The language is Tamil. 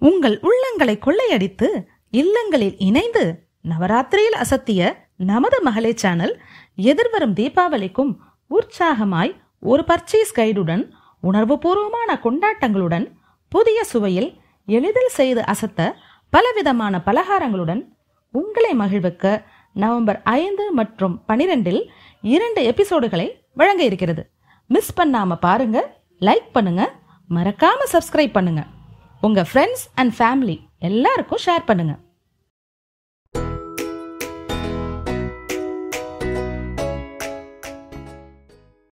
உங்கள் உள்ளங்களை கொள்ளையடித்து இல்லங்களில் இணைந்து நவராத்திரியில் அசத்திய நமது மகளே சேனல் எதிர்வரும் தீபாவளிக்கும் உற்சாகமாய் ஒரு பர்ச்சேஸ் கைடுடன் உணர்வுபூர்வமான கொண்டாட்டங்களுடன் புதிய சுவையில் எளிதில் செய்து அசத்த பலவிதமான பலகாரங்களுடன் உங்களை மகிழ்விக்க நவம்பர் ஐந்து மற்றும் பனிரெண்டில் இரண்டு எபிசோடுகளை வழங்க இருக்கிறது மிஸ் பண்ணாம பாருங்க லைக் பண்ணுங்க மறக்காம சப்ஸ்கிரைப் பண்ணுங்க உங்க ஃப்ரெண்ட்ஸ் அண்ட் ஃபேமிலி எல்லாருக்கும் ஷேர் பண்ணுங்க